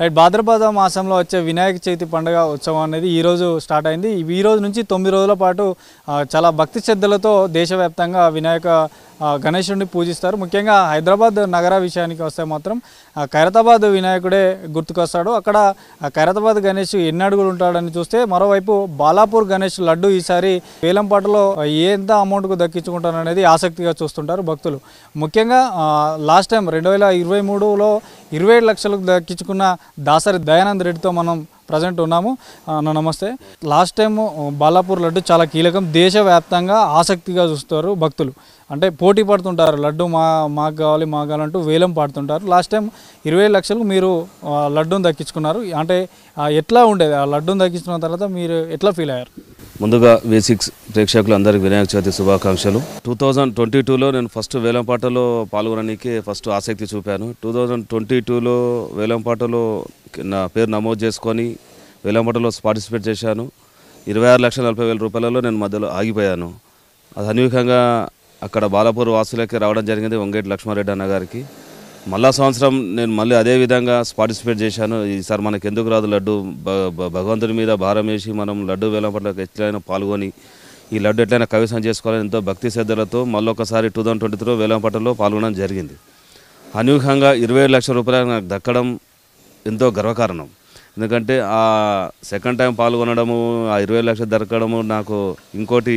right భాద్రపద మాసంలో వచ్చే వినాయక చవితి పండుగ ఉత్సవం అనేది ఈ రోజు స్టార్ట్ అయింది ఈ రోజు నుంచి తొమ్మిది రోజుల పాటు ఆ, చాలా భక్తి శ్రద్ధలతో దేశవ్యాప్తంగా వినాయక ఆ, గణేశుడిని పూజిస్తారు ముఖ్యంగా హైదరాబాద్ నగర విషయానికి వస్తే మాత్రం ఆ, ఖైరతాబాద్ వినాయకుడే గుర్తుకొస్తాడు అక్కడ ఆ ఖైరతాబాద్ గణేష్ ఎన్ని అడుగులు ఉంటాడని చూస్తే మరోవైపు బాలాపూర్ గణేష్ లడ్డు ఈసారి వేలంపాటలో ఎంత అమౌంట్కు దక్కించుకుంటారు అనేది ఆసక్తిగా చూస్తుంటారు భక్తులు ముఖ్యంగా లాస్ట్ టైం రెండు వేల ఇరవై మూడులో ఇరవై ఏడు లక్షలకు దక్కించుకున్న దాసరి దయానంద్ రెడ్డితో మనం ప్రజెంట్ ఉన్నాము ఆ, అన్న నమస్తే లాస్ట్ టైం బాలాపూర్ లడ్డు చాలా కీలకం దేశవ్యాప్తంగా ఆసక్తిగా చూస్తారు భక్తులు అంటే పోటీ పడుతుంటారు లడ్డు మా మాకు కావాలి మాకు కావాలంటూ వేలం పాడుతుంటారు లాస్ట్ టైం ఇరవై ఏడు లక్షలకు మీరు ఆ, లడ్డూని దక్కించుకున్నారు అంటే ఆ, ఎట్లా ఉండేది ఆ లడ్డూని దక్కించుకున్న తర్వాత మీరు ఎట్లా ఫీల్ అయ్యారు ముందుగా వి సిక్స్ ప్రేక్షకులందరికీ వినాయక చవితి శుభాకాంక్షలు టూ థౌజండ్ ట్వంటీ టూలో నేను ఫస్ట్ వేలంపాటలో పాల్గొనడానికి ఫస్ట్ ఆసక్తి చూపాను టూ థౌజండ్ ట్వంటీ టూలో వేలంపాటలో నా పేరు నమోదు చేసుకొని వేలంపాటలో పార్టిసిపేట్ చేశాను ఇరవై ఆరు లక్షల నలభై వేల రూపాయలలో నేను మధ్యలో ఆగిపోయాను అది అనూహ్యంగా అక్కడ బాలాపూర్ వాసులకి రావడం జరిగింది వంగేటి లక్ష్మారెడ్డి అన్న గారికి మళ్ళా సంవత్సరం నేను మళ్ళీ అదే విధంగా పార్టిసిపేట్ చేశాను ఈసారి మనకి ఎందుకు రాదు లడ్డు భ- భ- భగవంతుడి మీద భారం వేసి మనం లడ్డు వేలం పట్ల ఎట్లయినా పాల్గొని ఈ లడ్డు ఎట్లయినా కవిసం చేసుకోవాలని ఎంతో భక్తి శ్రద్ధలతో మళ్ళొకసారి టూ థౌజండ్ ట్వంటీ త్రీలో వేలం పట్టలో పాల్గొనడం జరిగింది అనూహ్యంగా ఇరవై ఏడు లక్షల రూపాయలు నాకు దక్కడం ఎంతో గర్వకారణం ఎందుకంటే ఆ సెకండ్ టైం పాల్గొనడము ఆ ఇరవై లక్షలు దొరకడము నాకు ఇంకోటి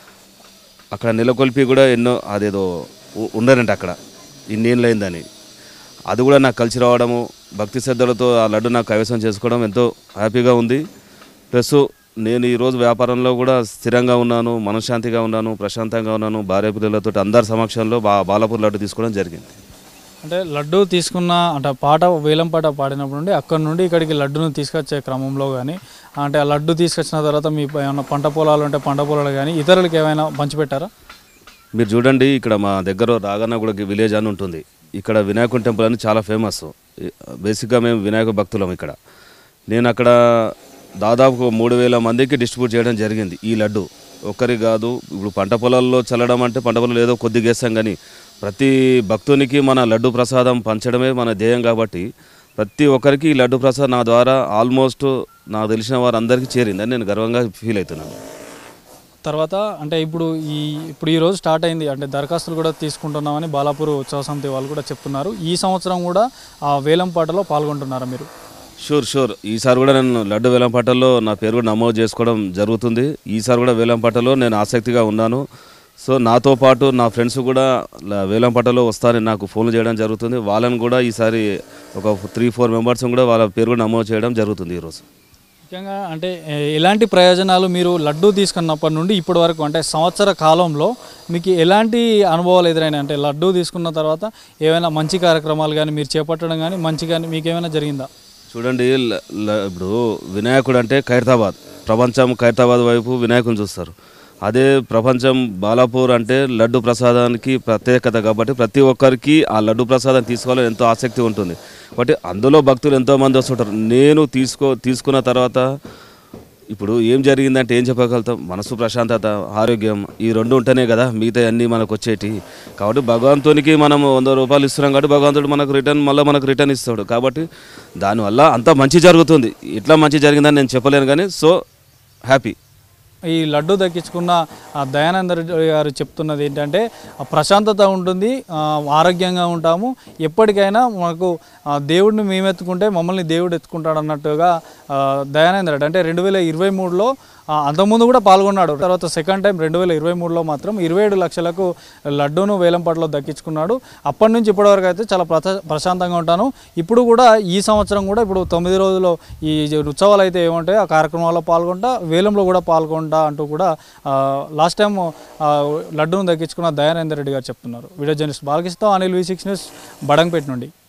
అక్కడ నెలకొల్పి కూడా ఎన్నో అదేదో ఉ- ఉండరంట అక్కడ ఇన్నేళ్ళైందని అది కూడా నాకు కలిసి రావడము భక్తి శ్రద్ధలతో ఆ లడ్డు నాకు కైవసం చేసుకోవడం ఎంతో హ్యాపీగా ఉంది ప్లస్ నేను ఈరోజు వ్యాపారంలో కూడా స్థిరంగా ఉన్నాను మనశ్శాంతిగా ఉన్నాను ప్రశాంతంగా ఉన్నాను భార్య పిల్లలతో అందరి సమక్షంలో బా బాలాపూర్ లడ్డు తీసుకోవడం జరిగింది అంటే లడ్డు తీసుకున్న అంటే పాట వేలం పాట పాడినప్పుడు నుండి అక్కడ నుండి ఇక్కడికి లడ్డును తీసుకొచ్చే క్రమంలో కానీ అంటే ఆ లడ్డు తీసుకొచ్చిన తర్వాత మీ ఏమైనా పంట పొలాలు ఉంటే పంట పొలాలు కానీ ఇతరులకు ఏమైనా పంచిపెట్టారా మీరు చూడండి ఇక్కడ మా దగ్గర రాగన్నగూడ విలేజ్ అని ఉంటుంది ఇక్కడ వినాయకుని టెంపుల్ అని చాలా ఫేమస్ బేసిక్గా మేము వినాయక భక్తులం ఇక్కడ నేను అక్కడ దాదాపు మూడు వేల మందికి డిస్ట్రిబ్యూట్ చేయడం జరిగింది ఈ లడ్డు ఒక్కరికి కాదు ఇప్పుడు పంట పొలాల్లో చల్లడం అంటే పంట పొలాలు ఏదో కొద్దిగా వేస్తాం కానీ ప్రతి భక్తునికి మన లడ్డు ప్రసాదం పంచడమే మన ధ్యేయం కాబట్టి ప్రతి ఒక్కరికి ఈ లడ్డు ప్రసాదం నా ద్వారా ఆల్మోస్ట్ నాకు తెలిసిన వారందరికీ చేరిందని నేను గర్వంగా ఫీల్ అవుతున్నాను తర్వాత అంటే ఇప్పుడు ఈ ఇప్పుడు ఈ రోజు స్టార్ట్ అయింది అంటే దరఖాస్తులు కూడా తీసుకుంటున్నామని బాలాపూర్ ఉత్సవ సమితి వాళ్ళు కూడా చెప్తున్నారు ఈ సంవత్సరం కూడా ఆ వేలం పాటలో పాల్గొంటున్నారా మీరు షూర్ షూర్ ఈసారి కూడా నేను లడ్డు వేలంపాటలో నా పేరు కూడా నమోదు చేసుకోవడం జరుగుతుంది ఈసారి కూడా వేలంపాటలో నేను ఆసక్తిగా ఉన్నాను సో నాతో పాటు నా ఫ్రెండ్స్ కూడా ల- వేలంపాటలో వస్తారని నాకు ఫోన్లు చేయడం జరుగుతుంది వాళ్ళని కూడా ఈసారి ఒక త్రీ ఫోర్ మెంబర్స్ కూడా వాళ్ళ పేరు కూడా నమోదు చేయడం జరుగుతుంది ఈరోజు ముఖ్యంగా అంటే ఏ, ఎలాంటి ప్రయోజనాలు మీరు లడ్డు తీసుకున్నప్పటి నుండి ఇప్పటి వరకు అంటే సంవత్సర కాలంలో మీకు ఎలాంటి అనుభవాలు ఎదురైనాయి అంటే లడ్డు తీసుకున్న తర్వాత ఏమైనా మంచి కార్యక్రమాలు కానీ మీరు చేపట్టడం కానీ మంచి కానీ మీకు ఏమైనా జరిగిందా చూడండి ల- ల- ఇప్పుడు వినాయకుడు అంటే ఖైరతాబాద్ ప్రపంచం ఖైరతాబాద్ వైపు వినాయకుని చూస్తారు అదే ప్రపంచం బాలాపూర్ అంటే లడ్డు ప్రసాదానికి ప్రత్యేకత కాబట్టి ప్రతి ఒక్కరికి ఆ లడ్డు ప్రసాదం తీసుకోవాలని ఎంతో ఆసక్తి ఉంటుంది కాబట్టి అందులో భక్తులు ఎంతోమంది వస్తుంటారు నేను తీసుకో తీసుకున్న తర్వాత ఇప్పుడు ఏం జరిగిందంటే ఏం చెప్పగలుగుతాం మనసు ప్రశాంతత ఆరోగ్యం ఈ రెండు ఉంటేనే కదా మిగతా అన్నీ మనకు వచ్చేటి కాబట్టి భగవంతునికి మనం వంద రూపాయలు ఇస్తున్నాం కాబట్టి భగవంతుడు మనకు రిటర్న్ మళ్ళీ మనకు రిటర్న్ ఇస్తాడు కాబట్టి దానివల్ల అంత మంచి జరుగుతుంది ఎట్లా మంచి జరిగిందని నేను చెప్పలేను కానీ సో హ్యాపీ ఈ లడ్డు దక్కించుకున్న ఆ దయానంద రెడ్డి గారు చెప్తున్నది ఏంటంటే ఆ ప్రశాంతత ఉంటుంది ఆ, ఆరోగ్యంగా ఉంటాము ఎప్పటికైనా మనకు ఆ, దేవుడిని మేము ఎత్తుకుంటే మమ్మల్ని దేవుడు ఎత్తుకుంటాడు అన్నట్టుగా ఆ, దయానంద రెడ్డి అంటే రెండు వేల ఇరవై మూడులో ఆ, అంతకుముందు కూడా పాల్గొన్నాడు తర్వాత సెకండ్ టైం రెండు వేల ఇరవై మూడులో మాత్రం ఇరవై ఏడు లక్షలకు లడ్డూను వేలంపాటలో దక్కించుకున్నాడు అప్పటి నుంచి ఇప్పటివరకు అయితే చాలా ప్రశా ప్రశాంతంగా ఉంటాను ఇప్పుడు కూడా ఈ సంవత్సరం కూడా ఇప్పుడు తొమ్మిది రోజులు ఈ ఉత్సవాలు అయితే ఏముంటాయో ఆ కార్యక్రమాల్లో పాల్గొంటా వేలంలో కూడా పాల్గొంటా అంటూ కూడా లాస్ట్ టైం లడ్డూను దక్కించుకున్న దయానంద రెడ్డి గారు చెప్తున్నారు video journalist Balakrishna Anil V six news Badampeta నుండి